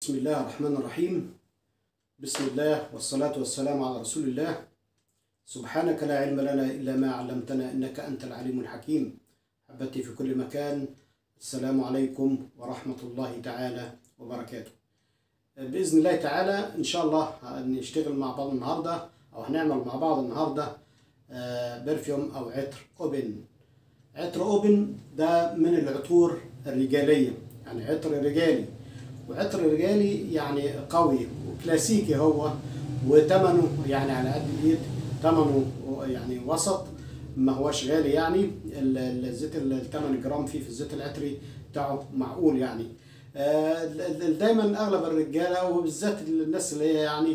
بسم الله الرحمن الرحيم بسم الله والصلاة والسلام على رسول الله سبحانك لا علم لنا إلا ما علمتنا إنك أنت العليم الحكيم أحبتي في كل مكان السلام عليكم ورحمة الله تعالى وبركاته بإذن الله تعالى إن شاء الله هنشتغل مع بعض النهاردة أو هنعمل مع بعض النهاردة آه، برفيوم أو عطر أوبن عطر أوبن ده من العطور الرجالية يعني عطر رجالي وعطر رجالي يعني قوي وكلاسيكي هو وثمنه يعني على قد الايد ثمنه يعني وسط ما هوش غالي يعني ال- ال- الزيت ال 8 جرام فيه في الزيت العطري بتاعه معقول يعني آه، ال- ال- دايما اغلب الرجاله وبالذات الناس اللي هي يعني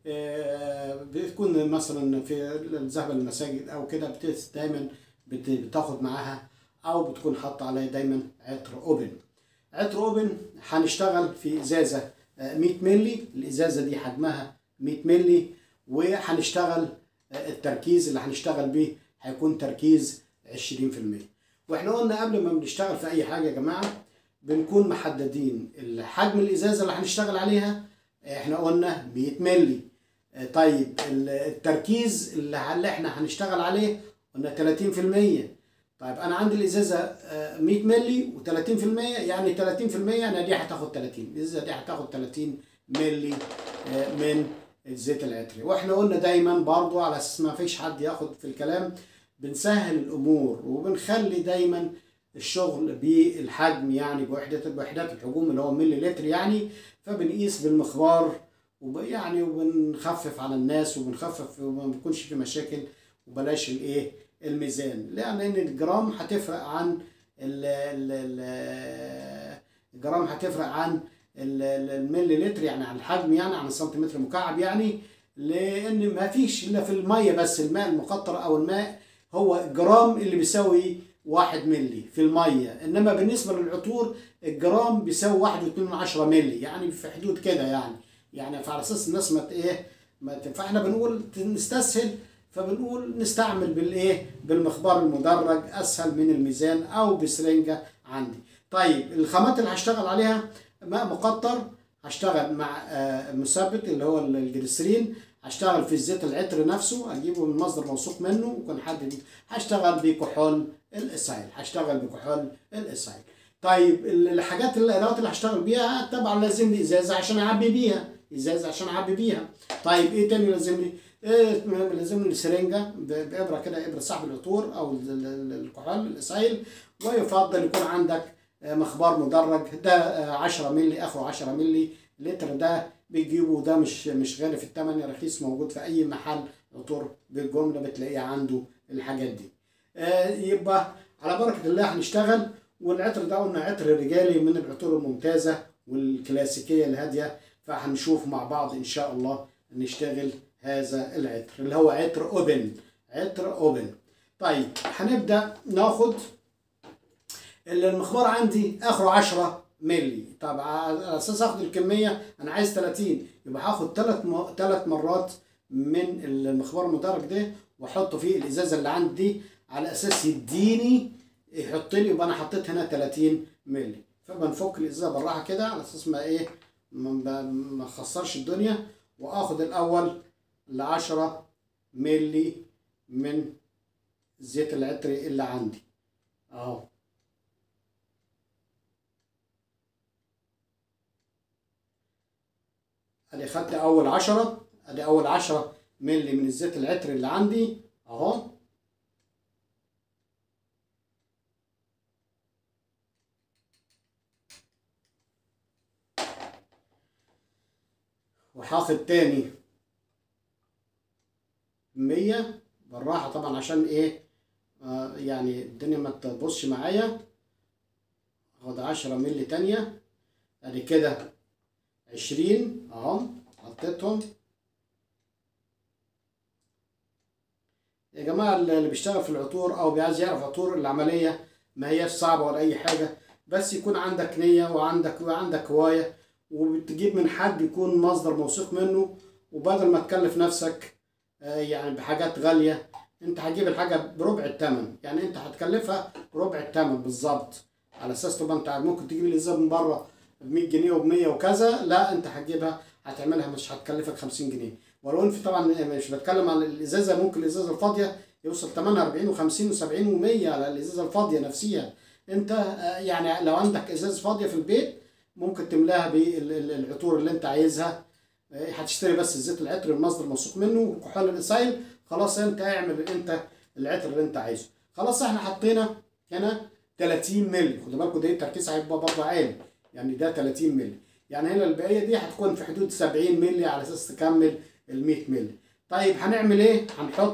آه، بتكون مثلا في الذهب المساجد او كده بت- دايما بت- بتاخد معاها او بتكون حاطه عليها دايما عطر اوبن عطر اوبن هنشتغل في ازازه آه، 100 مللي الازازه دي حجمها 100 مللي وهنشتغل آه، التركيز اللي هنشتغل بيه هيكون تركيز 20% واحنا قلنا قبل ما بنشتغل في اي حاجه يا جماعه بنكون محددين حجم الازازه اللي هنشتغل عليها احنا قلنا 100 مللي آه، طيب ال- التركيز اللي اللي احنا هنشتغل عليه قلنا 30% طيب انا عندي الازازه آه، 100 مللي و30% يعني 30% يعني دي هتاخد 30 الازازه دي هتاخد 30 مللي آه، من الزيت العطري واحنا قلنا دايما برضو على اساس ما فيش حد ياخد في الكلام بنسهل الامور وبنخلي دايما الشغل بالحجم يعني بوحدات بوحدات الحجوم اللي هو ملي لتر يعني فبنقيس بالمخبار وب- يعني وبنخفف على الناس وبنخفف وما بيكونش في مشاكل وبلاش الايه الميزان لان إن الجرام هتفرق عن ال ال ال الجرام هتفرق عن ال- ال- الملي لتر يعني عن الحجم يعني عن السنتيمتر مكعب يعني لان ما فيش الا في الميه بس الماء المقطر او الماء هو الجرام اللي بيساوي واحد ملي في الميه انما بالنسبه للعطور الجرام بيساوي واحد واتنين من عشرة ملي يعني في حدود كده يعني يعني فعلى اساس الناس ما ت- ايه ما ت- فاحنا بنقول نستسهل فبنقول نستعمل بالايه بالمخبار المدرج اسهل من الميزان او بسرنجه عندي طيب الخامات اللي هشتغل عليها ماء مقطر هشتغل مع آه، مثبت اللي هو الجليسرين هشتغل في الزيت العطر نفسه اجيبه من مصدر موثوق منه ويكون حد هشتغل بكحول الاسايل هشتغل بكحول الاسايل طيب ال- الحاجات اللي الادوات اللي هشتغل بيها طبعا لازم لي ازازه عشان اعبي بيها ازازه عشان اعبي بيها طيب ايه تاني لازم لي إيه لازم لي سرنجه ب- بابره كده ابره سحب العطور او ال- ال- ال- الكحول الاسايل ويفضل يكون عندك آه، مخبار مدرج ده آه، 10 مللي اخره 10 مللي لتر ده بتجيبه ده مش مش غالي في الثمن رخيص موجود في اي محل عطور بالجمله بتلاقيه عنده الحاجات دي آه، يبقى على بركه الله هنشتغل والعطر ده قلنا عطر رجالي من العطور الممتازه والكلاسيكيه الهاديه فهنشوف مع بعض ان شاء الله نشتغل هذا العطر اللي هو عطر اوبن عطر اوبن طيب هنبدا ناخد المخبار عندي اخره 10 مللي طب على اساس اخد الكميه انا عايز 30 يبقى هاخد ثلاث م... ثلاث مرات من المخبار المدرج ده واحطه في الازازه اللي عندي دي على اساس يديني يحط لي يبقى انا حطيت هنا 30 مللي فبنفك الازازه بالراحه كده على اساس ما ايه ما ب- ما اخسرش الدنيا واخد الاول ل 10 مللي من زيت العطري اللي عندي اهو ادي خدت اول عشرة ادي اول عشرة ملي من الزيت العطري اللي عندي اهو وهاخد تاني مية بالراحة طبعا عشان ايه آه يعني الدنيا ما تبصش معايا اخد عشرة ملي تانية ادي كده عشرين اهو حطيتهم يا جماعة اللي بيشتغل في العطور أو عايز يعرف عطور العملية ما هياش صعبة ولا أي حاجة بس يكون عندك نية وعندك وعندك هواية وبتجيب من حد يكون مصدر موثوق منه وبدل ما تكلف نفسك آه، يعني بحاجات غالية أنت هتجيب الحاجة بربع الثمن يعني أنت هتكلفها ربع الثمن بالظبط على أساس تبقى أنت ممكن تجيب الإزازة من بره ب 100 جنيه وب 100 وكذا لا انت هتجيبها هتعملها مش هتكلفك 50 جنيه ولو ان في طبعا مش بتكلم على الازازه ممكن الازازه الفاضيه يوصل ثمنها 40 و50 و70 و100 على الازازه الفاضيه نفسها انت آه، يعني لو عندك ازاز فاضيه في البيت ممكن تملاها بالعطور اللي انت عايزها آه، هتشتري بس الزيت العطر المصدر موثوق منه وكحول الاسايل خلاص انت اعمل انت العطر اللي انت عايزه خلاص احنا حطينا هنا 30 مللي خدوا بالكم ده التركيز هيبقى برضه عالي يعني ده 30 مللي يعني هنا البقيه دي هتكون في حدود 70 مللي على اساس تكمل ال 100 مللي طيب هنعمل ايه هنحط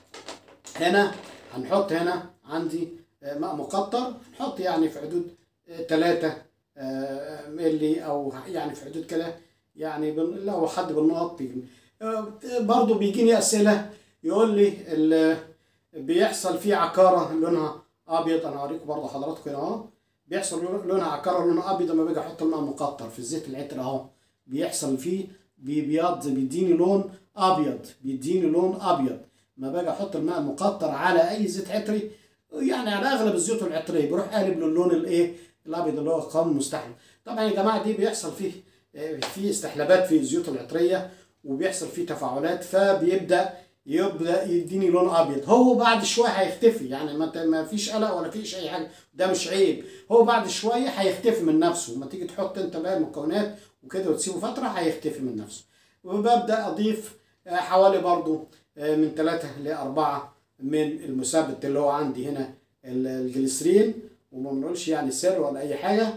هنا هنحط هنا عندي آه، ماء مقطر نحط يعني في حدود 3 ملي او يعني في حدود كده يعني بن- لو حد بالنقط بيجي آه، برضه بيجيني اسئله يقول لي ال- بيحصل فيه عكاره لونها ابيض انا هوريكم برضه حضراتكم هنا اهو بيحصل لونها عكاره لونها ابيض لما باجي احط الماء مقطر في الزيت العطر اهو بيحصل فيه بيبيض بيديني لون ابيض بيديني لون ابيض ما باجي احط الماء المقطر على اي زيت عطري يعني على اغلب الزيوت العطريه بيروح قالب للون الايه الابيض اللي هو قوام مستحلب طبعا يا جماعه دي بيحصل فيه آه، في استحلابات في الزيوت العطريه وبيحصل فيه تفاعلات فبيبدا يبدا يديني لون ابيض هو بعد شويه هيختفي يعني ما ت- ما فيش قلق ولا فيش اي حاجه ده مش عيب هو بعد شويه هيختفي من نفسه لما تيجي تحط انت بقى المكونات وكده وتسيبه فتره هيختفي من نفسه وببدا اضيف آه، حوالي برضو آه، من 3 ل 4 من المثبت اللي هو عندي هنا ال- الجليسرين وما بنقولش يعني سر ولا اي حاجه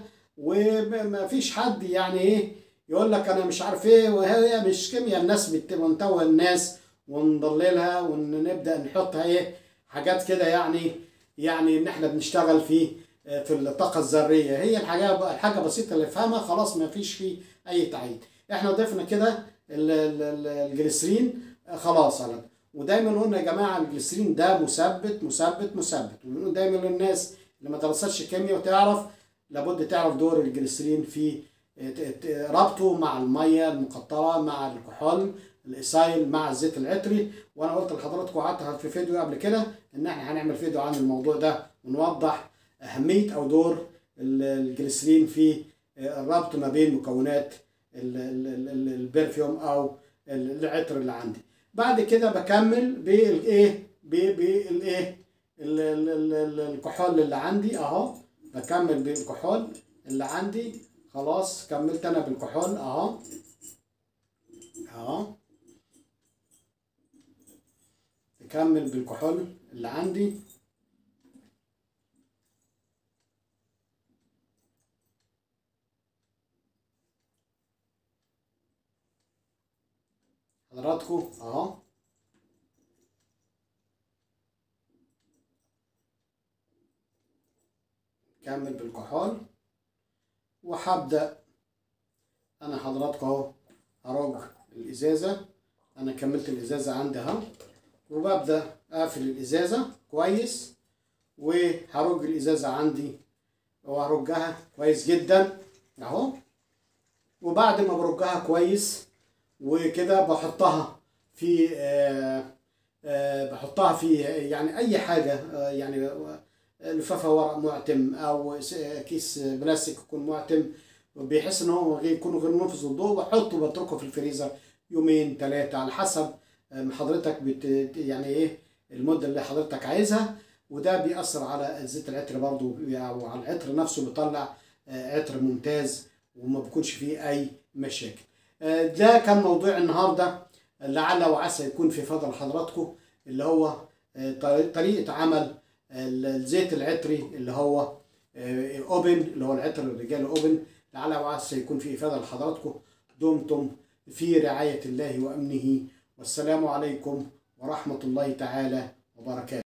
وما فيش حد يعني ايه يقول لك انا مش عارف ايه وهي مش كيمياء الناس بت- بنتوه الناس ونضللها ونبدا نحطها ايه حاجات كده يعني يعني ان احنا بنشتغل في في الطاقه الذريه هي الحاجه الحاجه بسيطه اللي فاهمها خلاص ما فيش فيه اي تعقيد احنا ضفنا كده ال- ال- ال- الجليسرين آه، خلاص على ودايما قلنا يا جماعه الجليسرين ده مثبت مثبت مثبت وبنقول دايما للناس اللي ما درستش كيمياء وتعرف لابد تعرف دور الجليسرين في ت- ت- ربطه مع الميه المقطره مع الكحول الاسايل مع الزيت العطري وانا قلت لحضراتكم قعدت في فيديو قبل كده ان احنا هنعمل فيديو عن الموضوع ده ونوضح اهميه او دور ال- الجليسرين في الربط ما بين مكونات ال- ال- ال- ال- البرفيوم او ال- العطر اللي عندي بعد كده بكمل بالايه ب- بالايه ال- ال- ال- ال- الكحول اللي عندي اهو بكمل بالكحول اللي عندي خلاص كملت انا بالكحول اهو اهو نكمل بالكحول اللي عندي حضراتكم اهو كمل بالكحول وهبدأ انا حضراتكم اهو هرج الازازة انا كملت الازازة عندي اهو وببدأ اقفل الازازة كويس وهرج الازازة عندي وهرجها كويس جدا اهو وبعد ما برجها كويس وكده بحطها في آه، آه، بحطها في يعني اي حاجه آه، يعني لفافه ورق معتم او س- كيس بلاستيك يكون معتم بحيث ان هو غير يكون غير منفذ للضوء بحطه بتركه في الفريزر يومين ثلاثه على حسب آه، ما حضرتك بت يعني ايه المده اللي حضرتك عايزها وده بيأثر على زيت العطر برضو او على العطر نفسه بيطلع آه، عطر ممتاز وما بيكونش فيه اي مشاكل آه، ده كان موضوع النهارده لعل وعسى يكون في فضل لحضراتكم اللي هو آه، طري- طريقه عمل ال- الزيت العطري اللي هو آه، اوبن اللي هو العطر الرجال اوبن لعل وعسى يكون في افاده لحضراتكم دمتم في رعايه الله وامنه والسلام عليكم ورحمه الله تعالى وبركاته